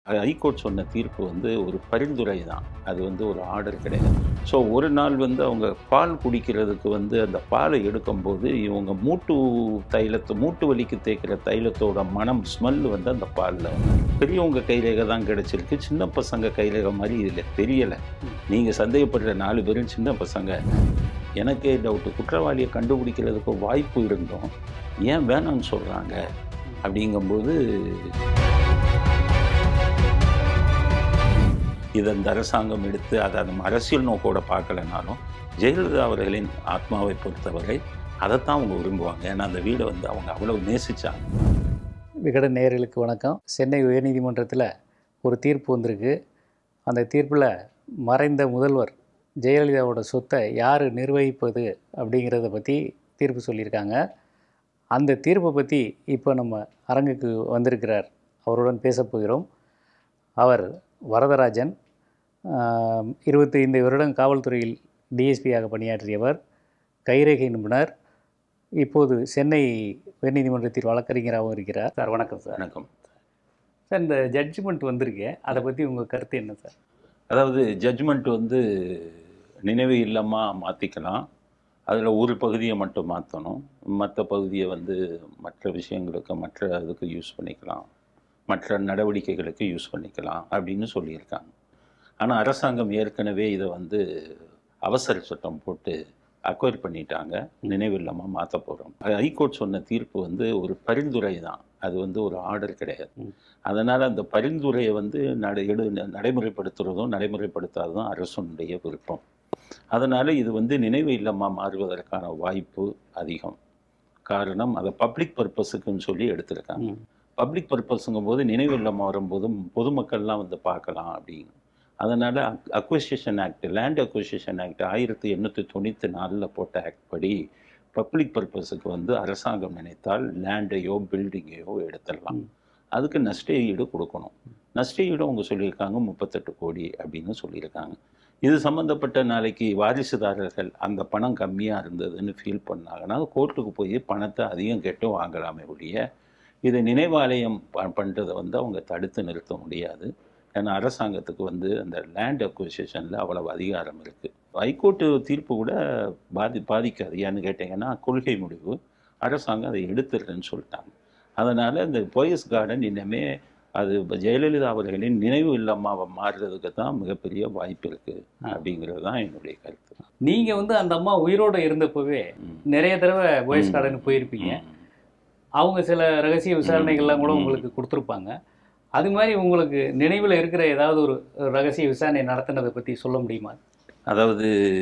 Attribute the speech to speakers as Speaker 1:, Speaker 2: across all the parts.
Speaker 1: High court சொன்ன தீர்ப்பு வந்து ஒரு பரிந்துரை தான் அது வந்து ஒரு ஆர்டர் கிடையாது ஸோ ஒரு நாள் வந்து அவங்க பால் குடிக்கிறதுக்கு வந்து அந்த பாலை எடுக்கும்போது இவங்க மூட்டு தைலத்தை மூட்டு வலிக்கு தேய்க்கிற தைலத்தோட மனம் ஸ்மெல் வந்து அந்த பாலில் பெரியவங்க கைரேகை தான் கிடைச்சிருக்கு சின்ன பசங்க கைரேகை மாதிரி இதில் தெரியலை நீங்கள் சந்தேகப்படுற நாலு பேரும் சின்ன பசங்க எனக்கே டவுட்டு குற்றவாளியை கண்டுபிடிக்கிறதுக்கு வாய்ப்பு இருந்தோம் ஏன் வேணாம்னு சொல்கிறாங்க அப்படிங்கும்போது இதை இந்த அரசாங்கம் எடுத்து அதை நம்ம அரசியல் நோக்கோட பார்க்கலனாலும் ஜெயலலிதா அவர்களின் ஆத்மாவை பொறுத்தவரை அதைத்தான் அவங்க விரும்புவாங்க ஏன்னா அந்த வீடை வந்து அவங்க அவ்வளவு நேசிச்சாங்க
Speaker 2: விகடன் நேயர்களுக்கு வணக்கம் சென்னை உயர்நீதிமன்றத்தில் ஒரு தீர்ப்பு வந்திருக்கு அந்த தீர்ப்பில் மறைந்த முதல்வர் ஜெயலலிதாவோட சொத்தை யார் நிர்வகிப்பது அப்படிங்கிறத பற்றி தீர்ப்பு சொல்லியிருக்காங்க அந்த தீர்ப்பை பற்றி இப்போ நம்ம அரங்குக்கு வந்திருக்கிறார் அவருடன் பேசப் போகிறோம் அவர் வரதராஜன் இருபத்தைந்து வருடம் காவல்துறையில் டிஎஸ்பியாக பணியாற்றியவர் கைரேகை நிபுணர் இப்போது சென்னை உயர்நீதிமன்றத்தில் வழக்கறிஞராகவும் இருக்கிறார் சார் வணக்கம் சார்
Speaker 1: வணக்கம்
Speaker 2: சார் இந்த ஜட்ஜ்மெண்ட் வந்திருக்கு அதை பற்றி உங்கள் கருத்து என்ன சார்
Speaker 1: அதாவது ஜட்ஜ்மெண்ட் வந்து நினைவு இல்லமாக மாற்றிக்கலாம் அதில் ஒரு பகுதியை மட்டும் மாற்றணும் மற்ற பகுதியை வந்து மற்ற விஷயங்களுக்கு மற்ற இதுக்கு யூஸ் பண்ணிக்கலாம் மற்ற நடவடிக்கைகளுக்கு யூஸ் பண்ணிக்கலாம் அப்படின்னு சொல்லியிருக்காங்க ஆனால் அரசாங்கம் ஏற்கனவே இதை வந்து அவசர சட்டம் போட்டு அக்வயர் பண்ணிட்டாங்க நினைவில்லாமல் மாற்ற போகிறோம் ஹைகோர்ட் சொன்ன தீர்ப்பு வந்து ஒரு பரிந்துரை தான் அது வந்து ஒரு ஆர்டர் கிடையாது
Speaker 2: ம்.
Speaker 1: அதனால் அந்த பரிந்துரையை வந்து நட எடு நடைமுறைப்படுத்துறதும் நடைமுறைப்படுத்தாததும் அரசுடைய விருப்பம் அதனால் இது வந்து நினைவு இல்லமாக மாறுவதற்கான வாய்ப்பு அதிகம் காரணம் அதை பப்ளிக் பர்பஸுக்குன்னு சொல்லி எடுத்திருக்காங்க
Speaker 2: ம்.
Speaker 1: பப்ளிக் பர்பஸுங்கும் போது நினைவு இல்லமாக வரும்போதும் பொதுமக்கள்லாம் வந்து பார்க்கலாம் அப்படின்னு அதனால் acquisition act land acquisition act ஆயிரத்தி எண்ணூற்றி தொண்ணூற்றி நாலில் போட்ட ஆக்ட் படி பப்ளிக் பர்பஸுக்கு வந்து அரசாங்கம் நினைத்தால் லேண்டையோ பில்டிங்கையோ எடுத்துடலாம்
Speaker 2: ம்.
Speaker 1: அதுக்கு நஷ்ட ஈடு கொடுக்கணும் நஷ்ட ஈடு அவங்க சொல்லியிருக்காங்க முப்பத்தெட்டு கோடி அப்படின்னு சொல்லியிருக்காங்க இது சம்மந்தப்பட்ட நாளைக்கு வாரிசுதாரர்கள் அந்த பணம் கம்மியாக இருந்ததுன்னு ஃபீல் பண்ணாங்கன்னா கோர்ட்டுக்கு போய் பணத்தை அதிகம் கேட்டு வாங்கலாமே ஒழிய இதை நினைவாலயம் ப பண்ணுறதை வந்து அவங்க தடுத்து நிறுத்த முடியாது ஏன்னா அரசாங்கத்துக்கு வந்து அந்த லேண்ட் அக்விசிஷனில் அவ்வளவு அதிகாரம் இருக்குது ஹைகோர்ட்டு தீர்ப்பு கூட பாதி பாதிக்காது ஏன்னு கேட்டிங்கன்னா கொள்கை முடிவு அரசாங்கம் அதை எடுத்துடுறேன்னு சொல்லிட்டாங்க அதனால் இந்த போயஸ் கார்டன் இனிமே அது இப்ப ஜெயலலிதா அவர்களின் நினைவு இல்லமாக மாறுறதுக்கு தான் மிகப்பெரிய வாய்ப்பு இருக்குது அப்படிங்கிறது தான் என்னுடைய கருத்து
Speaker 2: நீங்கள் வந்து அந்த அம்மா உயிரோடு இருந்தப்போவே
Speaker 1: ம்.
Speaker 2: நிறைய தடவை போயஸ்
Speaker 1: ம்.
Speaker 2: கார்டன் போயிருப்பீங்க
Speaker 1: ம்.
Speaker 2: அவங்க சில ரகசிய விசாரணைகள்லாம் கூட
Speaker 1: ம்.
Speaker 2: உங்களுக்கு கொடுத்துருப்பாங்க அது மாதிரி உங்களுக்கு நினைவில் இருக்கிற ஏதாவது ஒரு ரகசிய விசாரணை நடத்தினதை பற்றி சொல்ல முடியுமா
Speaker 1: அதாவது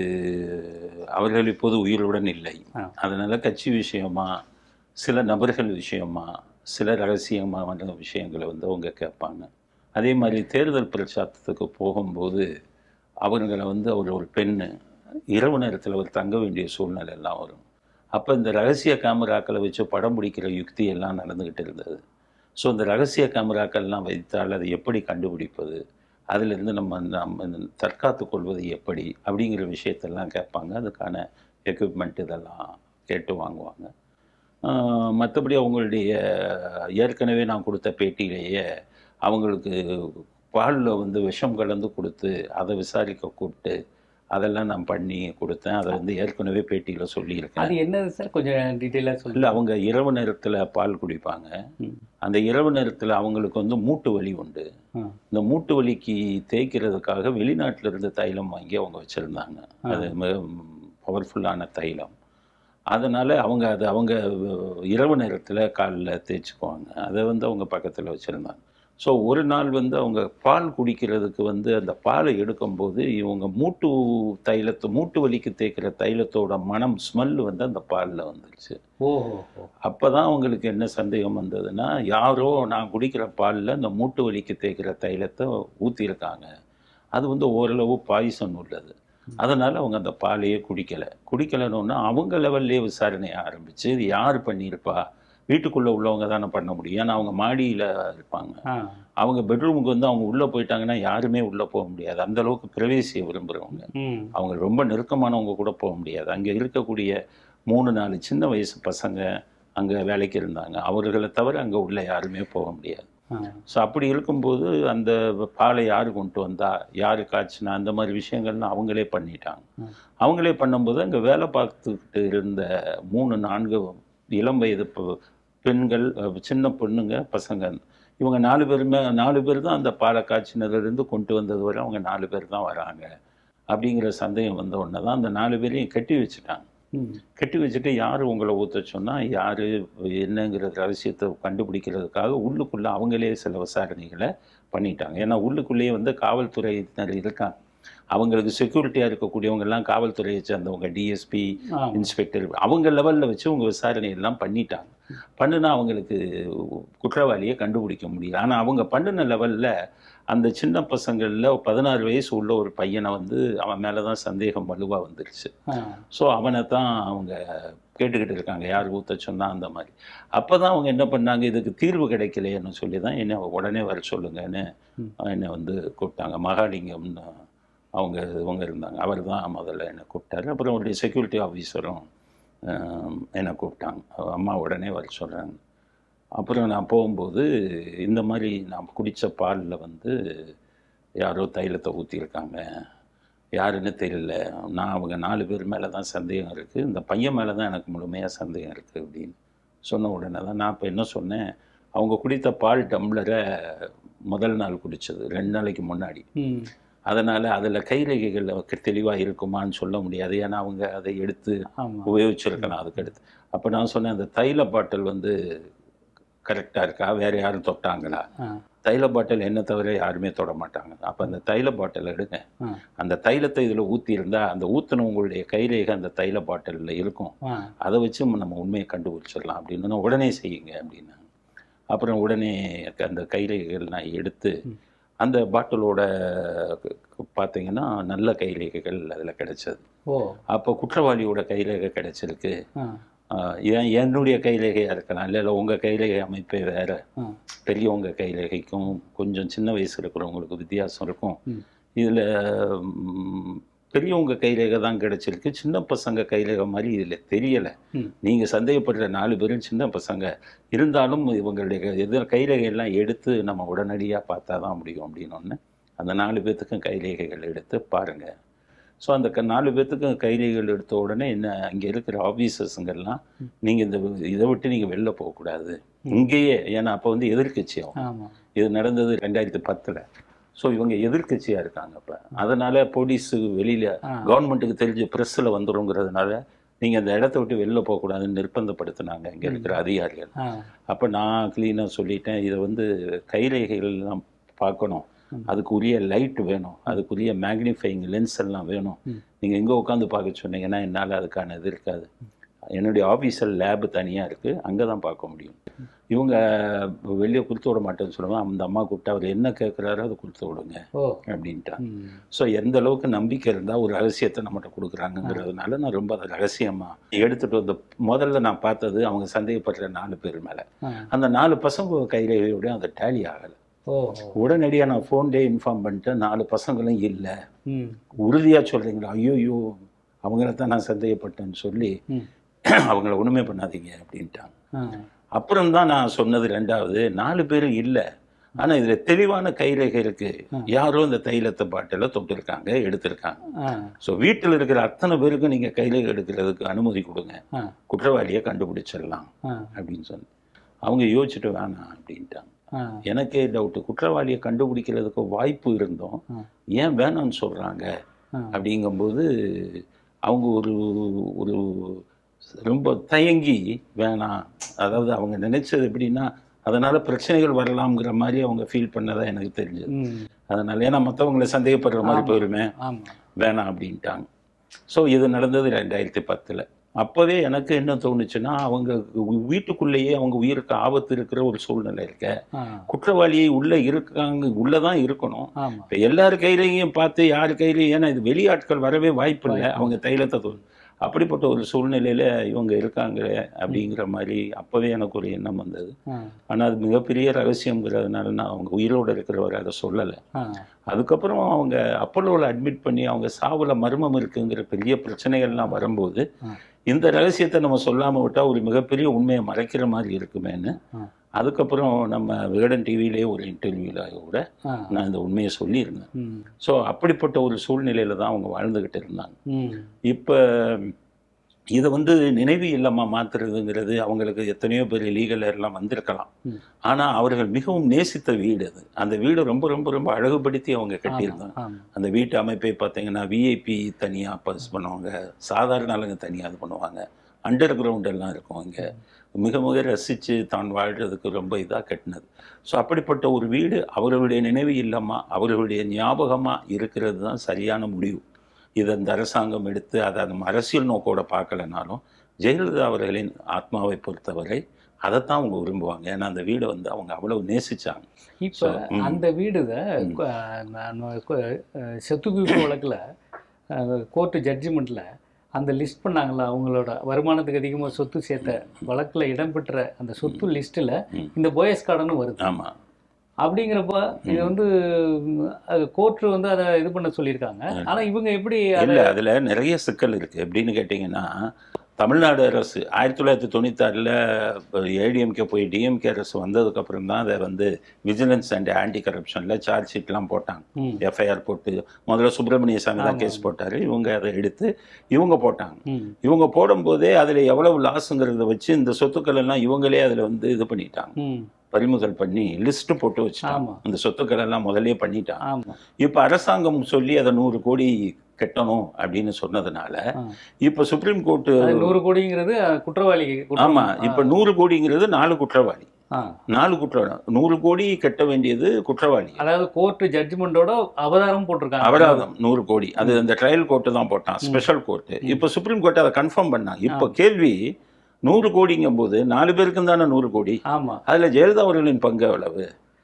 Speaker 1: அவர்கள் இப்போது உயிருடன் இல்லை
Speaker 2: ஆ.
Speaker 1: அதனால கட்சி விஷயமா சில நபர்கள் விஷயமா சில ரகசியமான விஷயங்களை வந்து அவங்க கேட்பாங்க அதே மாதிரி தேர்தல் பிரச்சாரத்துக்கு போகும்போது அவங்களை வந்து அவர் ஒரு பெண்ணு இரவு நேரத்தில் அவர் தங்க வேண்டிய சூழ்நிலை எல்லாம் வரும் அப்போ இந்த ரகசிய கேமராக்களை வச்சு படம் பிடிக்கிற யுக்தி எல்லாம் நடந்துக்கிட்டு இருந்தது ஸோ இந்த ரகசிய கேமராக்கள்லாம் வைத்தால் அதை எப்படி கண்டுபிடிப்பது அதிலிருந்து நம்ம நம்ம தற்காத்து கொள்வது எப்படி அப்படிங்கிற விஷயத்தெல்லாம் கேட்பாங்க அதுக்கான எக்யூப்மெண்ட் இதெல்லாம் கேட்டு வாங்குவாங்க ஆஹ் மற்றபடி அவங்களுடைய ஏற்கனவே நான் கொடுத்த பேட்டியிலேயே அவங்களுக்கு பாலில் வந்து விஷம் கலந்து கொடுத்து அதை விசாரிக்க கூப்பிட்டு அதெல்லாம் நான் பண்ணி கொடுத்தேன் அதை வந்து ஏற்கனவே பேட்டியில் சொல்லியிருக்கேன்
Speaker 2: அது என்னது சார் கொஞ்சம் டீட்டெயிலாக
Speaker 1: இல்லை
Speaker 2: சொல்லுங்கள்
Speaker 1: அவங்க இரவு நேரத்தில் பால் குடிப்பாங்க
Speaker 2: ம்.
Speaker 1: அந்த இரவு நேரத்தில் அவங்களுக்கு வந்து மூட்டு வலி உண்டு
Speaker 2: ஆ.
Speaker 1: இந்த மூட்டு வலிக்கு தேய்க்கிறதுக்காக வெளிநாட்டுல இருந்து தைலம் வாங்கி அவங்க வச்சுருந்தாங்க
Speaker 2: ஆ.
Speaker 1: அது மிக பவர்ஃபுல்லான தைலம் அதனால் அவங்க அது அவங்க இரவு நேரத்தில் காலில் தேய்ச்சிக்குவாங்க அதை வந்து அவங்க பக்கத்தில் வச்சுருந்தாங்க ஸோ ஒரு நாள் வந்து அவங்க பால் குடிக்கிறதுக்கு வந்து அந்த பாலை எடுக்கும்போது இவங்க மூட்டு தைலத்தை மூட்டு வலிக்கு தேய்க்கிற தைலத்தோட மனம் ஸ்மெல் வந்து அந்த பாலில் வந்துருச்சு
Speaker 2: ஓஹோ
Speaker 1: அப்போ தான் அவங்களுக்கு என்ன சந்தேகம் வந்ததுன்னா யாரோ நான் குடிக்கிற பாலில் இந்த மூட்டு வலிக்கு தேய்க்கிற தைலத்தை ஊற்றிருக்காங்க அது வந்து ஓரளவு பாய்சன் உள்ளது அதனால் அவங்க அந்த பாலையே குடிக்கலை குடிக்கலைன்னு அவங்க லெவல்லே விசாரணை ஆரம்பித்து இது யார் பண்ணியிருப்பா வீட்டுக்குள்ளே உள்ளவங்க தானே பண்ண முடியும் ஏன்னா அவங்க மாடியில் இருப்பாங்க
Speaker 2: ஆ
Speaker 1: அவங்க பெட்ரூமுக்கு வந்து அவங்க உள்ளே போயிட்டாங்கன்னா யாருமே உள்ளே போக முடியாது அந்த அளவுக்கு பிரவேசியை விரும்புகிறவங்க
Speaker 2: ம்
Speaker 1: அவங்க ரொம்ப நெருக்கமானவங்க கூட போக முடியாது அங்கே இருக்கக்கூடிய மூணு நாலு சின்ன வயசு பசங்க அங்கே வேலைக்கு இருந்தாங்க அவர்களை தவிர அங்கே உள்ள யாருமே போக முடியாது
Speaker 2: ஆ.
Speaker 1: ஸோ அப்படி இருக்கும்போது அந்த பாலை யார் கொண்டு வந்தா யார் காய்ச்சினா அந்த மாதிரி விஷயங்கள்லாம் அவங்களே பண்ணிட்டாங்க
Speaker 2: ம்.
Speaker 1: அவங்களே பண்ணும்போது அங்கே வேலை பார்த்துக்கிட்டு இருந்த மூணு நான்கு இளம் வயது பெ- பெண்கள் அஹ், சின்ன பொண்ணுங்க பசங்க இவங்க நாலு பேருமே நாலு பேர் தான் அந்த பாலை காய்ச்சினதுலேருந்து கொண்டு வந்தது வரை அவங்க நாலு பேர் தான் வராங்க அப்படிங்கிற சந்தேகம் வந்த உடனே தான் அந்த நாலு பேரையும் கட்டி வச்சுட்டாங்க
Speaker 2: ம்.
Speaker 1: கட்டி வச்சுட்டு யார் உங்களை ஊற்ற சொன்னால் யார் என்னங்கிற ரகசியத்தை கண்டுபிடிக்கிறதுக்காக உள்ளுக்குள்ளே அவங்களே சில விசாரணைகளை பண்ணிட்டாங்க ஏன்னா உள்ளுக்குள்ளேயே வந்து காவல்துறையினர் இருக்காங்க அவங்களுக்கு செக்யூரிட்டியாக இருக்கக்கூடியவங்க எல்லாம் காவல்துறையை சேர்ந்தவங்க டிஎஸ்பி
Speaker 2: ஆமா.
Speaker 1: இன்ஸ்பெக்டர் அவங்க லெவலில் வச்சு அவங்க விசாரணை எல்லாம் பண்ணிட்டாங்க பண்ணுனா அவங்களுக்கு குற்றவாளியை கண்டுபிடிக்க முடியல ஆனால் அவங்க பண்ணின லெவலில் அந்த சின்ன பசங்களில் பதினாறு வயசு உள்ள ஒரு பையனை வந்து அவன் மேலே தான் சந்தேகம் வலுவாக வந்துருச்சு
Speaker 2: ஆ.
Speaker 1: ஸோ அவனை தான் அவங்க கேட்டுக்கிட்டு இருக்காங்க யார் ஊற்ற சொன்னா அந்த மாதிரி அப்போ தான் அவங்க என்ன பண்ணாங்க இதுக்கு தீர்வு கிடைக்கலையேன்னு சொல்லி தான் என்னை உடனே வர சொல்லுங்கன்னு
Speaker 2: ம்.
Speaker 1: என்னை வந்து கூப்பிட்டாங்க மகாலிங்கம்னு அவங்க இவங்க இருந்தாங்க அவர் தான் முதல்ல என்னை கூப்பிட்டாரு அப்புறம் அவருடைய செக்யூரிட்டி ஆஃபீஸரும் என்னை கூப்பிட்டாங்க அம்மா உடனே வர சொல்கிறாங்க அப்புறம் நான் போகும்போது இந்த மாதிரி நான் குடித்த பாலில் வந்து யாரோ தைலத்தை ஊற்றிருக்காங்க யாருன்னு தெரியல நான் அவங்க நாலு பேர் மேலே தான் சந்தேகம் இருக்குது இந்த பையன் மேலே தான் எனக்கு முழுமையாக சந்தேகம் இருக்குது அப்படின்னு சொன்ன உடனே தான் நான் இப்போ என்ன சொன்னேன் அவங்க குடித்த பால் டம்ளரை முதல் நாள் குடித்தது ரெண்டு நாளைக்கு முன்னாடி
Speaker 2: ம்.
Speaker 1: அதனால் அதில் கைரேகைகள் தெளிவாக இருக்குமான்னு சொல்ல முடியாது ஏன்னா அவங்க அதை எடுத்து
Speaker 2: ஆமா
Speaker 1: உபயோகிச்சிருக்கலாம் அதுக்கு அடுத்து அப்போ நான் சொன்னேன் அந்த தைல பாட்டில் வந்து கரெக்டாக இருக்கா வேறு யாரும் தொட்டாங்களா
Speaker 2: ஆ.
Speaker 1: தைல பாட்டில் என்ன தவிர யாருமே தொட மாட்டாங்க அப்போ அந்த தைல பாட்டில் எடுங்க
Speaker 2: ஆ.
Speaker 1: அந்த தைலத்தை இதில் ஊற்றி இருந்தால் அந்த ஊற்றினவங்களுடைய கைரேகை அந்த தைல பாட்டிலில் இருக்கும்
Speaker 2: ஆ.
Speaker 1: அதை வச்சு நம்ம உண்மையை கண்டுபிடிச்சிடலாம் அப்படின்னு உடனே செய்யுங்க அப்படின்னாங்க அப்புறம் உடனே அந்த கைரேகைகள் நான் எடுத்து
Speaker 2: ம்.
Speaker 1: அந்த பாட்டிலோட பார்த்தீங்கன்னா நல்ல கைரேகைகள் அதில் கிடைச்சது
Speaker 2: ஓ
Speaker 1: அப்போ குற்றவாளியோட கைரேகை கிடைச்சிருக்கு
Speaker 2: ஆ.
Speaker 1: ஆஹ் ஏன் என்னுடைய கைரேகையாக இருக்கலாம் இல்லை இல்லை உங்கள் கைரேகை அமைப்பே வேறு
Speaker 2: ஆ.
Speaker 1: பெரியவங்க கைரேகைக்கும் கொஞ்சம் சின்ன வயசு இருக்கிறவங்களுக்கு வித்தியாசம் இருக்கும்
Speaker 2: ம்.
Speaker 1: இதில் பெரியவங்க கைரேகை தான் கிடைச்சிருக்கு சின்ன பசங்க கைரேகை மாதிரி இதில் தெரியலை
Speaker 2: ம்.
Speaker 1: நீங்கள் சந்தேகப்படுற நாலு பேரும் சின்ன பசங்க இருந்தாலும் இவங்களுடைய எதிர் கைரேகையெல்லாம் எடுத்து நம்ம உடனடியாக பார்த்தா தான் முடியும் அப்படின்னு ஒன்று அந்த நாலு பேர்த்துக்கும் கைரேகைகள் எடுத்து பாருங்கள் ஸோ அந்த க- நாலு பேர்த்துக்கும் கைரேகைகள் எடுத்த உடனே என்ன அங்கே இருக்கிற ஆஃபீஸர்ஸுங்கெல்லாம் நீங்கள் இந்த இதை விட்டு நீங்கள் வெளில போகக்கூடாது இங்கேயே ஏன்னா அப்போ வந்து எதிர்க்கட்சி அவங்க
Speaker 2: ஆமா
Speaker 1: இது நடந்தது ரெண்டாயிரத்தி பத்தில் ஸோ இவங்க எதிர்க்கட்சியாக இருக்காங்க இப்போ அதனால் போலீஸு வெளியில்
Speaker 2: ஆ.
Speaker 1: கவர்மெண்ட்டுக்கு தெரிஞ்சு ப்ரெஸ்ஸில் வந்துருங்கிறதுனால நீங்கள் அந்த இடத்த விட்டு வெளில போகக்கூடாதுன்னு நிர்பந்தப்படுத்தினாங்க இங்கே இருக்கிற அதிகாரிகள்
Speaker 2: ஆ.
Speaker 1: அப்போ நான் க்ளீனாக சொல்லிட்டேன் இதை வந்து கைரேகைகள்லாம் பார்க்கணும்
Speaker 2: ம்.
Speaker 1: அதுக்கு உரிய லைட் வேணும் அதுக்குரிய மேக்னிஃபைங் லென்ஸ் எல்லாம் வேணும்
Speaker 2: ம்.
Speaker 1: நீங்கள் எங்கே உட்காந்து பார்க்க சொன்னீங்கன்னா என்னால் அதுக்கான இது இருக்காது என்னுடைய ஆஃபீஸில் லேபு தனியாக இருக்குது அங்கே தான் பார்க்க முடியும் இவங்க வெளியே கொடுத்து விட மாட்டேன்னு சொல்லுவாங்க அந்த அம்மா கூப்பிட்டா அவர் என்ன கேட்குறாரோ அதை கொடுத்து விடுங்க
Speaker 2: ஓ
Speaker 1: அப்படின்ட்டாங்க
Speaker 2: ம்.
Speaker 1: ஸோ எந்த அளவுக்கு நம்பிக்கை இருந்தால் ஒரு ரகசியத்தை நம்மகிட்ட கொடுக்குறாங்கங்கிறதுனால நான் ரொம்ப அதை ரகசியமாக எடுத்துகிட்டு வந்த முதல்ல நான் பார்த்தது அவங்க சந்தேகப்படுற நாலு பேர் மேலே
Speaker 2: ஆ.
Speaker 1: அந்த நாலு பசங்க கைரேகையோட அந்த டேலி ஆகலை
Speaker 2: ஓ
Speaker 1: உடனடியாக நான் ஃபோன்லேயே இன்ஃபார்ம் பண்ணிட்டேன் நாலு பசங்களும் இல்லை
Speaker 2: ம்
Speaker 1: உறுதியாக சொல்கிறீங்களா ஐயோயோ அவங்கள தான் நான் சந்தேகப்பட்டேன்னு சொல்லி
Speaker 2: ம்.
Speaker 1: அவங்கள ஒன்றுமே பண்ணாதீங்க அப்படின்ட்டாங்க
Speaker 2: ஆ.
Speaker 1: அப்புறம் தான் நான் சொன்னது ரெண்டாவது நாலு பேர் இல்லை ஆனால் இதில் தெளிவான கைரேகை இருக்கு யாரோ இந்த தைலத்தை பாட்டில தொட்டிருக்காங்க எடுத்திருக்காங்க
Speaker 2: ஆ.
Speaker 1: ஸோ வீட்டில் இருக்கிற அத்தனை பேருக்கும் நீங்கள் கைரேகை எடுக்கிறதுக்கு அனுமதி கொடுங்க
Speaker 2: ஆ.
Speaker 1: குற்றவாளியை கண்டுபிடிச்சிடலாம்
Speaker 2: ஆ.
Speaker 1: அப்படின்னு சொன்னேன் அவங்க யோசிச்சுட்டு வேணாம் அப்படின்ட்டாங்க
Speaker 2: ஆ.
Speaker 1: எனக்கே டவுட்டு குற்றவாளியை கண்டுபிடிக்கிறதுக்கு வாய்ப்பு இருந்தோம்
Speaker 2: ஆ.
Speaker 1: ஏன் வேணாம்னு சொல்கிறாங்க
Speaker 2: ஆ.
Speaker 1: அப்படிங்கும்போது அவங்க ஒரு ஒரு ரொம்ப தயங்கி வேணாம் அதாவது அவங்க நினைச்சது எப்படின்னா அதனால பிரச்சனைகள் வரலாம்ங்கிற மாதிரி அவங்க ஃபீல் பண்ணதா எனக்கு தெரிஞ்சது
Speaker 2: ம்
Speaker 1: அதனால ஏன்னா மற்றவங்களை சந்தேகப்படுற மாதிரி
Speaker 2: ஆமா.
Speaker 1: போயிருமே
Speaker 2: ஆமா
Speaker 1: வேணாம் அப்படின்ட்டாங்க ஸோ இது நடந்தது ரெண்டாயிரத்தி பத்தில் அப்போவே எனக்கு என்ன தோணுச்சுன்னா அவங்க வீட்டுக்குள்ளேயே அவங்க உயிருக்கு ஆபத்து இருக்கிற ஒரு சூழ்நிலை இருக்க
Speaker 2: ஆ.
Speaker 1: குற்றவாளியை உள்ளே இருக்காங்க உள்ளே தான் இருக்கணும்
Speaker 2: ஆமா
Speaker 1: இப்போ எல்லார் கையிலையும் பார்த்து யார் கையிலையும் ஏன்னா இது வெளியாட்கள் வரவே வாய்ப்பு இல்லை அவங்க தைலத்தை தொ- அப்படிப்பட்ட ஒரு சூழ்நிலையில் இவங்க இருக்காங்க அப்படிங்கிற மாதிரி அப்போவே எனக்கு ஒரு எண்ணம் வந்தது
Speaker 2: ஆ.
Speaker 1: ஆனால் அது மிகப்பெரிய ரகசியங்கிறதுனால நான் அவங்க உயிரோடு இருக்கிறவர் அதை சொல்லலை
Speaker 2: ஆ.
Speaker 1: அதுக்கப்புறம் அவங்க அப்போலோவில் அட்மிட் பண்ணி அவங்க சாவில் மர்மம் இருக்குங்கிற பெரிய பிரச்சனைகள்லாம் வரும்போது
Speaker 2: ஆ.
Speaker 1: இந்த ரகசியத்தை நம்ம சொல்லாமல் விட்டால் ஒரு மிகப்பெரிய உண்மையை மறைக்கிற மாதிரி இருக்குமேன்னு
Speaker 2: ஆ.
Speaker 1: அதுக்கப்புறம் நம்ம விகடன் டிவியிலே ஒரு இன்டர்வியூவில் கூட
Speaker 2: ஆ
Speaker 1: நான் இந்த உண்மையை சொல்லியிருந்தேன்
Speaker 2: ம்
Speaker 1: ஸோ அப்படிப்பட்ட ஒரு சூழ்நிலையில தான் அவங்க வாழ்ந்துக்கிட்டு இருந்தாங்க
Speaker 2: ம்
Speaker 1: இப்போ இதை வந்து நினைவு இல்லமாக மாற்றுறதுங்கிறது அவங்களுக்கு எத்தனையோ பேர் லீகல் எல்லாம் வந்திருக்கலாம்
Speaker 2: ம்.
Speaker 1: ஆனால் அவர்கள் மிகவும் நேசித்த வீடு அது அந்த வீடு ரொம்ப ரொம்ப ரொம்ப அழகுபடுத்தி அவங்க கட்டியிருந்தாங்க
Speaker 2: ஆமா
Speaker 1: அந்த வீட்டு அமைப்பை பார்த்தீங்கன்னா விஐபி தனியாக பஸ் பண்ணுவாங்க சாதாரண ஆளுங்க தனியாக இது பண்ணுவாங்க அண்டர் கிரவுண்ட் எல்லாம் இருக்கும் இங்கே மிக மிக ரசித்து தான் வாழ்கிறதுக்கு ரொம்ப இதாக கட்டினது ஸோ அப்படிப்பட்ட ஒரு வீடு அவர்களுடைய நினைவு இல்லமா அவர்களுடைய ஞாபகமாக இருக்கிறது தான் சரியான முடிவு இதை இந்த அரசாங்கம் எடுத்து அதை நம்ம அரசியல் நோக்கோட பார்க்கலனாலும் ஜெயலலிதா அவர்களின் ஆத்மாவை பொறுத்தவரை அதைத்தான் அவங்க விரும்புவாங்க ஏன்னா அந்த வீடை வந்து அவங்க அவ்வளவு நேசிச்சாங்க
Speaker 2: இப்போ
Speaker 1: So, ம்.
Speaker 2: அந்த வீடுத சொத்து குவிப்பு வழக்கில் கோர்ட்டு ஜட்ஜ்மெண்ட்டில் அந்த லிஸ்ட் பண்ணாங்கல்ல அவங்களோட வருமானத்துக்கு அதிகமாக சொத்து சேர்த்த வழக்கில் இடம்பெற்ற அந்த சொத்து லிஸ்ட்டில்
Speaker 1: ம்.
Speaker 2: இந்த போயஸ் கார்டனும் வருது
Speaker 1: ஆமாம்
Speaker 2: அப்படிங்கிறப்ப இது வந்து கோர்ட்டு வந்து அதை இது பண்ண சொல்லியிருக்காங்க ஆனால் இவங்க எப்படி அதை
Speaker 1: இல்லை அதில் நிறைய சிக்கல் இருக்குது எப்படின்னு கேட்டிங்கன்னா தமிழ்நாடு அரசு ஆயிரத்தி தொள்ளாயிரத்தி தொண்ணூத்தாறில் ஏடிஎம்கே போய் டிஎம்கே அரசு வந்ததுக்கப்புறம் தான் அதை வந்து விஜிலன்ஸ் அண்ட் ஆன்டி கரப்ஷனில் சார்ஜ் ஷீட்லாம் போட்டாங்க
Speaker 2: ம்
Speaker 1: எஃப்ஐஆர் போட்டு முதல்ல சுப்பிரமணிய சாமி தான்
Speaker 2: ஆமா.
Speaker 1: கேஸ் போட்டார் இவங்க அதை எடுத்து இவங்க போட்டாங்க
Speaker 2: ம்
Speaker 1: இவங்க போடும்போதே அதில் எவ்வளவு லாஸுங்கிறத வச்சு இந்த சொத்துக்கள் எல்லாம் இவங்களே அதில் வந்து இது பண்ணிட்டாங்க
Speaker 2: ம்
Speaker 1: பறிமுதல் பண்ணி லிஸ்ட் போட்டு வச்சுட்டாங்க
Speaker 2: ஆமா
Speaker 1: இந்த சொத்துக்கள் எல்லாம் முதல்லயே பண்ணிட்டாங்க
Speaker 2: ஆமாம்
Speaker 1: இப்போ அரசாங்கம் சொல்லி அதை நூறு கோடி கட்டணும் அப்படின்னு சொன்னதுனால
Speaker 2: ஆ.
Speaker 1: இப்போ சுப்ரீம் கோர்ட்டு
Speaker 2: அது நூறு கோடிங்கிறது அஹ், குற்றவாளி குற்றம்.
Speaker 1: ஆமா இப்போ நூறு கோடிங்கிறது நாலு குற்றவாளி
Speaker 2: ஆ
Speaker 1: நாலு குற்றவாளி நூறு கோடி கட்ட வேண்டியது குற்றவாளி
Speaker 2: அதாவது கோர்ட்டு ஜட்ஜ்மெண்டோட அவதாரம் போட்டிருக்காங்க
Speaker 1: அபராதம் நூறு கோடி அது அந்த ட்ரையல் கோர்ட்டு தான் போட்டான் ஸ்பெஷல் கோர்ட்டு இப்போ சுப்ரீம் கோர்ட் அதை கன்ஃபார்ம் பண்ணாங்க இப்போ கேள்வி நூறு கோடிங்கும் போது நாலு பேருக்கும் தானே நூறு கோடி
Speaker 2: ஆமா
Speaker 1: அதுல ஜெயலலிதா அவர்களின் பங்கு எவ்வளவு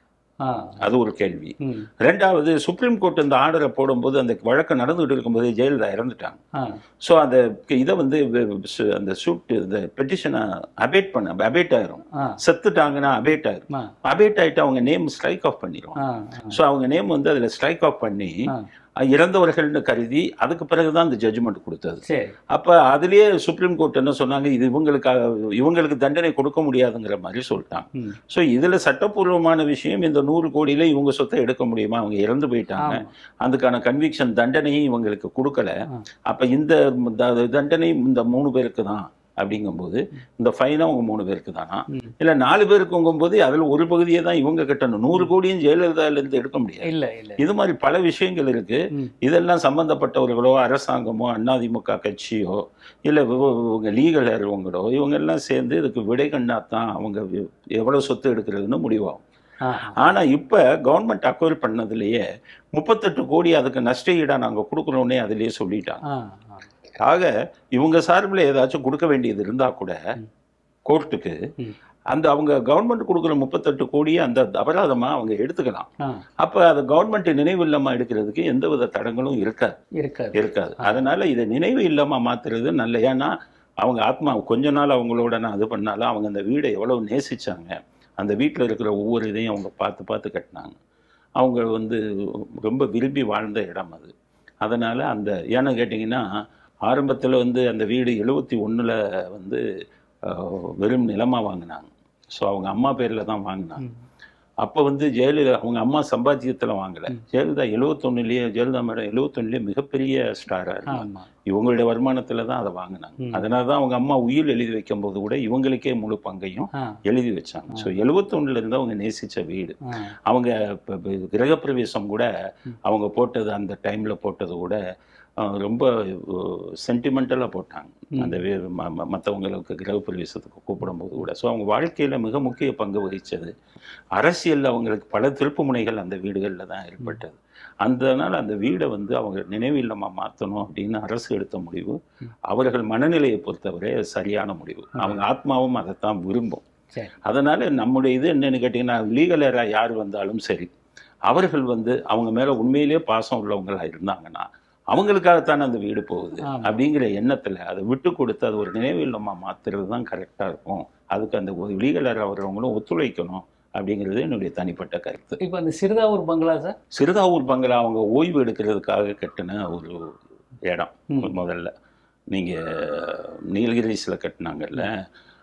Speaker 2: ஆ
Speaker 1: அது ஒரு கேள்வி
Speaker 2: ம்
Speaker 1: ரெண்டாவது சுப்ரீம் கோர்ட் இந்த ஆர்டரை போடும்போது அந்த வழக்கு நடந்துகிட்டு இருக்கும்போது ஜெயலலிதா இறந்துட்டாங்க
Speaker 2: ஆ
Speaker 1: ஸோ அந்த இதை வந்து வ- சு- அந்த சூட் இந்த பெட்டிஷனை அபேட் பண்ண அபேட் ஆயிரும்
Speaker 2: ஆ
Speaker 1: செத்துட்டாங்கன்னா அபேட் ஆயிரும்
Speaker 2: ஆ
Speaker 1: அபேட் ஆயிட்டு அவங்க நேம் ஸ்ட்ரைக் ஆஃப் பண்ணிடுவாங்க
Speaker 2: ஆ
Speaker 1: ஸோ அவங்க நேம் வந்து அதில் ஸ்ட்ரைக் ஆஃப் பண்ணி
Speaker 2: ஆ
Speaker 1: அஹ், இறந்தவர்கள்னு கருதி அதுக்கு பிறகு தான் அந்த ஜட்ஜ்மெண்ட் கொடுத்தது
Speaker 2: சரி
Speaker 1: அப்போ அதுலேயே சுப்ரீம் கோர்ட் என்ன சொன்னாங்க இது இவங்களுக்காக இவங்களுக்கு தண்டனை கொடுக்க முடியாதுங்கிற மாதிரி சொல்லிட்டாங்க
Speaker 2: ம்
Speaker 1: ஸோ இதில் சட்டப்பூர்வமான விஷயம் இந்த நூறு கோடியில இவங்க சொத்தை எடுக்க முடியுமா அவங்க இறந்து போயிட்டாங்க
Speaker 2: ஆமா
Speaker 1: அதுக்கான கன்விக்ஷன் தண்டனையும் இவங்களுக்கு கொடுக்கல
Speaker 2: ஆ.
Speaker 1: அப்ப இந்த த- தண்டனை இந்த மூணு பேருக்கு தான் அப்படிங்கும்போது இந்த ஃபைனும் அவங்க மூணு பேருக்கு தானா
Speaker 2: ம்.
Speaker 1: இல்ல நாலு பேருக்குங்கும்போது அதுல ஒரு பகுதியை தான் இவங்க கட்டணும் நூறு கோடியும் ஜெயலலிதால இருந்து எடுக்க முடியாது
Speaker 2: இல்ல இல்ல
Speaker 1: இது மாதிரி பல விஷயங்கள் இருக்கு
Speaker 2: ம்.
Speaker 1: இதெல்லாம் சம்பந்தப்பட்டவர்களோ அரசாங்கமோ அதிமுக கட்சியோ இல்ல இவ- இவங்க லீகல் இவங்களோ இவங்க எல்லாம் சேர்ந்து இதுக்கு விடை கண்டாதான் அவங்க வி- எவ்வளவு சொத்து எடுக்கிறதுன்னு முடிவாகும்
Speaker 2: ஆ
Speaker 1: ஆனா இப்ப கவர்மெண்ட் அக்வயர் பண்ணதுலயே முப்பத்தெட்டு கோடி அதுக்கு நஷ்ட ஈடா நாங்க கொடுக்குறோன்னே அதுலயே சொல்லிட்டாங்க
Speaker 2: ஆ ஆ.
Speaker 1: ஆக இவங்க சார்பில் ஏதாச்சும் கொடுக்க வேண்டியது இருந்தா கூட
Speaker 2: ம்.
Speaker 1: கோர்ட்டுக்கு
Speaker 2: ம்.
Speaker 1: அந்த அவங்க கவர்மெண்ட் கொடுக்குற முப்பத்தெட்டு கோடியை அந்த அபராதமா அவங்க எடுத்துக்கலாம்
Speaker 2: ஆ
Speaker 1: அப்ப அது கவர்மெண்ட் நினைவு இல்லமா எடுக்கிறதுக்கு எந்தவித தடங்களும் இருக்காது
Speaker 2: இருக்காது
Speaker 1: இருக்காது அதனால இதை நினைவு இல்லமா மாத்துறது நல்ல ஏன்னா அவங்க ஆத்மா கொஞ்ச நாள் அவங்களோட நான் இது பண்ணாலும் அவங்க அந்த வீடை எவ்வளவு நேசிச்சாங்க அந்த வீட்டில் இருக்கிற ஒவ்வொரு இதையும் அவங்க பார்த்து பார்த்து கட்டினாங்க அவங்க வந்து ரொம்ப விரும்பி வாழ்ந்த இடம் அது அதனால அந்த ஏன்னு கேட்டிங்கன்னா ஆரம்பத்தில் வந்து அந்த வீடு எழுபத்தி ஒன்றில் வந்து அஹ், வெறும் நிலமாக வாங்கினாங்க ஸோ அவங்க அம்மா பேரில் தான் வாங்கினாங்க
Speaker 2: ம்.
Speaker 1: அப்போ வந்து ஜெயலலிதா அவங்க அம்மா சம்பாத்தியத்தில் வாங்கலை ஜெயலலிதா எழுபத்தொன்னுலேயே ஜெயலலிதா மேடம் எழுபத்தொன்னுலேயே மிகப்பெரிய ஸ்டாராக இருந்தாங்க
Speaker 2: ஆமா
Speaker 1: இவங்களுடைய வருமானத்தில் தான் அதை வாங்கினாங்க
Speaker 2: ம்.
Speaker 1: அதனால தான் அவங்க அம்மா உயில் எழுதி வைக்கும்போது கூட இவங்களுக்கே முழு பங்கையும்
Speaker 2: ஆ
Speaker 1: எழுதி வச்சாங்க ஸோ எழுபத்தொன்னுல இருந்து அவங்க நேசித்த வீடு
Speaker 2: ஆ
Speaker 1: அவங்க இப்போ கிரகப்பிரவேசம் கூட அவங்க போட்டது அந்த டைமில் போட்டது கூட அஹ், ரொம்ப சென்டிமெண்டலாக போட்டாங்க அந்த மற்றவங்களுக்கு கிரகப்பிரவேசத்துக்கு கூப்பிடும்போது கூட ஸோ அவங்க வாழ்க்கையில் மிக முக்கிய பங்கு வகித்தது அரசியலில் அவங்களுக்கு பல திருப்பு முனைகள் அந்த வீடுகளில் தான் ஏற்பட்டது அதனால் அந்த வீடை வந்து அவங்க நினைவு இல்லமாக மாற்றணும் அப்படின்னு அரசு எடுத்த முடிவு அவர்கள் மனநிலையை பொறுத்தவரை அது சரியான முடிவு அவங்க ஆத்மாவும் அதைத்தான் விரும்பும்
Speaker 2: சரி
Speaker 1: அதனால நம்முடைய இது என்னன்னு கேட்டிங்கன்னா லீகலராக யார் வந்தாலும் சரி அவர்கள் வந்து அவங்க மேலே உண்மையிலேயே பாசம் உள்ளவங்களா இருந்தாங்கன்னா அவங்களுக்காகத்தானே அந்த வீடு போகுது
Speaker 2: ஆமா.
Speaker 1: அப்படிங்கிற எண்ணத்தில் அதை விட்டு கொடுத்து அது ஒரு நினைவு இல்லமாக மாற்றுறது தான் கரெக்டாக இருக்கும் அதுக்கு அந்த லீகலர் அவரவங்களும் ஒத்துழைக்கணும் அப்படிங்கிறது என்னுடைய தனிப்பட்ட கருத்து
Speaker 2: இப்போ அந்த சிறுதாவூர் பங்களா சார்
Speaker 1: சிறுதாவூர் பங்களா அவங்க ஓய்வு எடுக்கிறதுக்காக கட்டின ஒரு இடம்
Speaker 2: ம்.
Speaker 1: முதல்ல நீங்கள் நீலகிரிஸில் கட்டினாங்கல்ல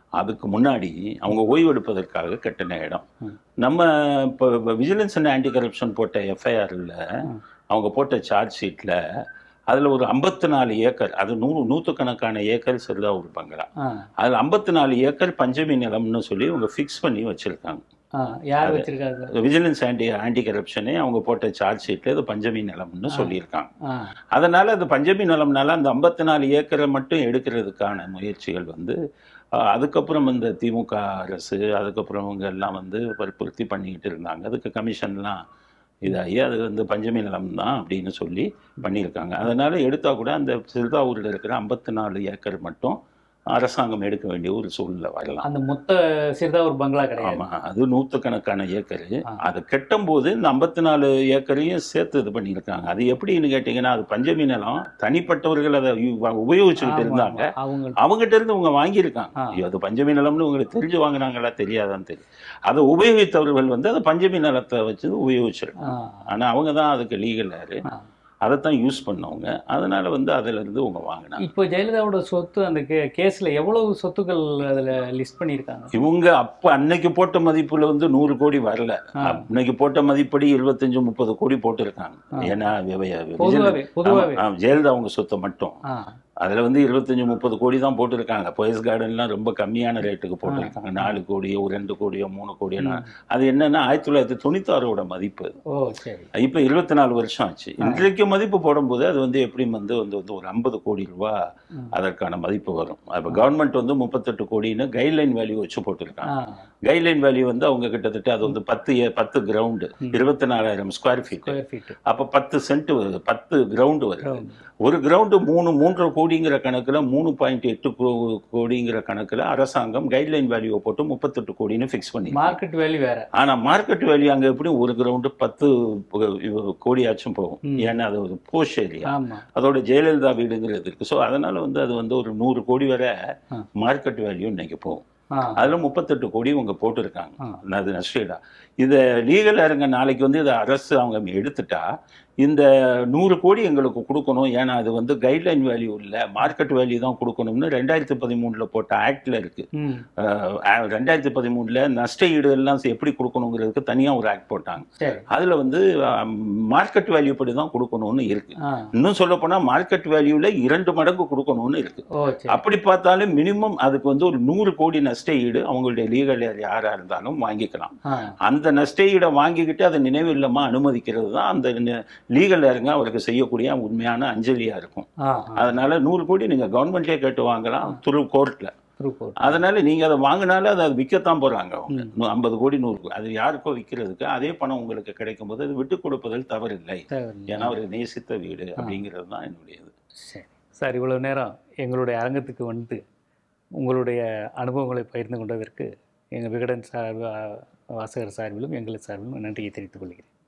Speaker 1: அதுக்கு முன்னாடி அவங்க ஓய்வெடுப்பதற்காக கட்டின இடம்
Speaker 2: ம்.
Speaker 1: நம்ம இப்போ விஜிலன்ஸ் அண்ட் ஆன்டி கரப்ஷன் போட்ட எஃப்ஐஆரில்
Speaker 2: ம்.
Speaker 1: அவங்க போட்ட சார்ஜ் ஷீட்டில் அதில் ஒரு ஐம்பத்தி நாலு ஏக்கர் அது நூறு நூற்றுக்கணக்கான ஏக்கர் சிறுதாவூர் பங்களா
Speaker 2: ஆ
Speaker 1: அதில் ஐம்பத்தி நாலு ஏக்கர் பஞ்சமி நிலம்னு சொல்லி அவங்க ஃபிக்ஸ் பண்ணி வச்சுருக்காங்க
Speaker 2: ஆ யார் வச்சிருக்காங்க
Speaker 1: விஜிலன்ஸ் ஆன்டி ஆன்டி கரப்ஷனே அவங்க போட்ட சார்ஜ் ஷீட்டில் இது பஞ்சமி நிலம்னு சொல்லியிருக்காங்க
Speaker 2: ஆ
Speaker 1: அதனால் அது பஞ்சமி நிலம்னால அந்த ஐம்பத்தி நாலு ஏக்கரை மட்டும் எடுக்கிறதுக்கான முயற்சிகள் வந்து அஹ், அதுக்கப்புறம் இந்த திமுக அரசு அதுக்கப்புறம் இவங்க எல்லாம் வந்து வற்புறுத்தி பண்ணிக்கிட்டு இருந்தாங்க அதுக்கு கமிஷன்லாம் இதாகி அது வந்து பஞ்சமி நிலம் தான் அப்படின்னு சொல்லி பண்ணியிருக்காங்க அதனால் எடுத்தால் கூட அந்த சிறுதாவூரில் இருக்கிற ஐம்பத்தி நாலு ஏக்கர் மட்டும் அரசாங்கம் எடுக்க வேண்டிய ஒரு சூழ்நிலை வரலாம்
Speaker 2: அந்த மொத்த சிறிதா ஒரு பங்களா கிடையாது
Speaker 1: ஆமா அது நூற்றுக்கணக்கான ஏக்கர்
Speaker 2: ஆ.
Speaker 1: அதை கட்டும்போது இந்த ஐம்பத்தி நாலு ஏக்கரையும் சேர்த்து இது பண்ணியிருக்காங்க அது எப்படின்னு கேட்டிங்கன்னா அது பஞ்சமி நிலம் தனிப்பட்டவர்கள் அதை யு- உபயோகிச்சுக்கிட்டு
Speaker 2: ஆமா,
Speaker 1: இருந்தாங்க
Speaker 2: ஆமா. அவங்க
Speaker 1: அவங்ககிட்ட இருந்து இவங்க வாங்கியிருக்காங்க
Speaker 2: ஆ.
Speaker 1: ஐயோ, அது பஞ்சமி நிலம்னு உங்களுக்கு தெரிஞ்சு வாங்கினாங்களா தெரியாதான்னு தெரியும் அதை உபயோகித்தவர்கள் வந்து அதை பஞ்சமி நிலத்தை வச்சு உபயோகிச்சிருக்காங்க
Speaker 2: ஆ,
Speaker 1: ஆனா அவங்க தான் அதுக்கு லீகல் யாரு
Speaker 2: ஆ.
Speaker 1: அதைத்தான் யூஸ் பண்ணவங்க அதனால வந்து அதுல இருந்து அவங்க வாங்கினாங்க
Speaker 2: இப்போ ஜெயலலிதாவோட சொத்து அந்த கே கேஸில் எவ்வளவு சொத்துக்கள் அதில் லிஸ்ட் பண்ணியிருக்காங்க
Speaker 1: இவங்க அப்ப அன்னைக்கு போட்ட மதிப்புல வந்து நூறு கோடி வரல
Speaker 2: ஆ.
Speaker 1: அன்னைக்கு போட்ட மதிப்படி இருபத்தஞ்சு முப்பது கோடி போட்டிருக்காங்க
Speaker 2: ஆ.
Speaker 1: ஏன்னா விவ- விஜய்-
Speaker 2: பொதுவாகவே பொதுவாகவே
Speaker 1: ஆமா, ஆமா, ஜெயலலிதா அவங்க சொத்தை மட்டும்
Speaker 2: ஆ
Speaker 1: அதுல வந்து இருபத்தஞ்சு முப்பது கோடி தான் போட்டிருக்காங்க போயஸ் கார்டன்லாம் ரொம்ப கம்மியான ரேட்டுக்கு போட்டிருக்காங்க நாலு கோடியோ ஒரு ரெண்டு கோடியோ மூணு கோடியோ
Speaker 2: ம்.
Speaker 1: நா- அது என்னன்னா ஆயிரத்தி தொள்ளாயிரத்தி தொண்ணூத்தாறோட மதிப்பு அது.
Speaker 2: ஓ சரி
Speaker 1: இப்ப இருபத்தி நாலு வருஷம் ஆச்சு இன்றைக்கு மதிப்பு போடும்போது அது வந்து எப்படி வந்து வந்து வந்து ஒரு ஐம்பது கோடி ரூபா
Speaker 2: ம்.
Speaker 1: அதற்கான மதிப்பு வரும் அப்ப கவர்மெண்ட் வந்து முப்பத்தெட்டு கோடின்னு கைட்லைன் வேல்யூ வச்சு போட்டிருக்காங்க
Speaker 2: ஆ
Speaker 1: கைட்லைன் வேல்யூ வந்து அவங்க கிட்டத்தட்ட அது வந்து பத்து ஏ- பத்து கிரவுண்டு
Speaker 2: ம்.
Speaker 1: இருபத்தி நாலாயிரம் ஸ்கொயர் ஃபீட்
Speaker 2: ஸ்கொயர் ஃபீட்டு
Speaker 1: அப்போ பத்து சென்ட் வருது பத்து கிரவுண்டு வருது ஒரு கிரவுண்டு மூணு மூன்றரை கோடிங்கிற கணக்கில் மூணு பாயிண்ட் எட்டு கோ- கோடிங்கிற கணக்கில் அரசாங்கம் கைட்லைன் வேல்யூவை போட்டு முப்பத்தெட்டு கோடின்னு ஃபிக்ஸ் பண்ணி
Speaker 2: மார்க்கெட் வேல்யூ வேற
Speaker 1: ஆனா மார்க்கெட் வேல்யூ அங்க எப்படி ஒரு கிரவுண்டு பத்து பு- கோடியாச்சும் போகும்
Speaker 2: ம்.
Speaker 1: ஏன்னா அது ஒரு போஷ் ஏரியா
Speaker 2: ஆமா
Speaker 1: அதோட ஜெயலலிதா வீடுங்கிறது இருக்கு ஸோ அதனால வந்து அது வந்து ஒரு நூறு கோடி வரை
Speaker 2: ஆ.
Speaker 1: மார்க்கெட் வேல்யூ இன்னைக்கு போகும்
Speaker 2: ஆ
Speaker 1: அதுல முப்பத்தெட்டு கோடி இவங்க போட்டிருக்காங்க
Speaker 2: ஆ.
Speaker 1: அது நஷ்டீடா இதை லீகல் இருங்க நாளைக்கு வந்து இதை அரசு அவங்க எடுத்துட்டா இந்த நூறு கோடி எங்களுக்கு கொடுக்கணும் ஏன்னா அது வந்து கைட்லைன் வேல்யூ இல்லை மார்க்கெட் வேல்யூ தான் கொடுக்கணும்னு ரெண்டாயிரத்தி பதிமூணுல போட்ட ஆக்ட்ல இருக்கு
Speaker 2: ம்
Speaker 1: அஹ் ரெண்டாயிரத்தி பதிமூணுல நஷ்ட ஈடு எல்லாம் எப்படி கொடுக்கணுங்கிறதுக்கு தனியா ஒரு ஆக்ட் போட்டாங்க
Speaker 2: சரி
Speaker 1: அதுல வந்து மார்க்கெட் வேல்யூ படி தான் கொடுக்கணும்னு இருக்கு
Speaker 2: ஆ
Speaker 1: இன்னும் சொல்ல போனா மார்க்கெட் வேல்யூல இரண்டு மடங்கு கொடுக்கணும்னு இருக்கு
Speaker 2: ஓ சரி
Speaker 1: அப்படி பார்த்தாலும் மினிமம் அதுக்கு வந்து ஒரு நூறு கோடி நஷ்ட ஈடு அவங்களுடைய லீகல் யாரா இருந்தாலும் வாங்கிக்கலாம்
Speaker 2: ஆ
Speaker 1: அந்த நஷ்ட ஈடை வாங்கிக்கிட்டு அதை நினைவு இல்லமா அனுமதிக்கிறது தான் அந்த லீகல் யாருங்க அவருக்கு செய்யக்கூடிய உண்மையான அஞ்சலியா இருக்கும்
Speaker 2: ஆ
Speaker 1: அதனால நூறு கோடி நீங்க கவர்மெண்ட்லயே கேட்டு வாங்கலாம் த்ரூ கோர்ட்ல
Speaker 2: த்ரூ கோட்
Speaker 1: அதனால நீங்க அதை வாங்கினாலும் அதை விற்கத்தான் போறாங்க அவங்க நூ- ஐம்பது கோடி நூறு கோடி அது யாருக்கோ விற்கிறதுக்கு அதே பணம் உங்களுக்கு கிடைக்கும் போது அது விட்டு கொடுப்பதில் தவறில்லை ஏன்னா அவர் நேசித்த வீடு அப்படிங்கிறது தான் என்னுடையது
Speaker 2: சரி சார் இவ்வளவு நேரம் எங்களுடைய அரங்கத்துக்கு வந்து உங்களுடைய அனுபவங்களை பகிர்ந்து கொண்டதற்கு எங்கள் விகடன் சார் வாசகர் சார்பிலும் எங்கள் சார்பிலும் நன்றியை தெரிவித்துக் கொள்கிறேன்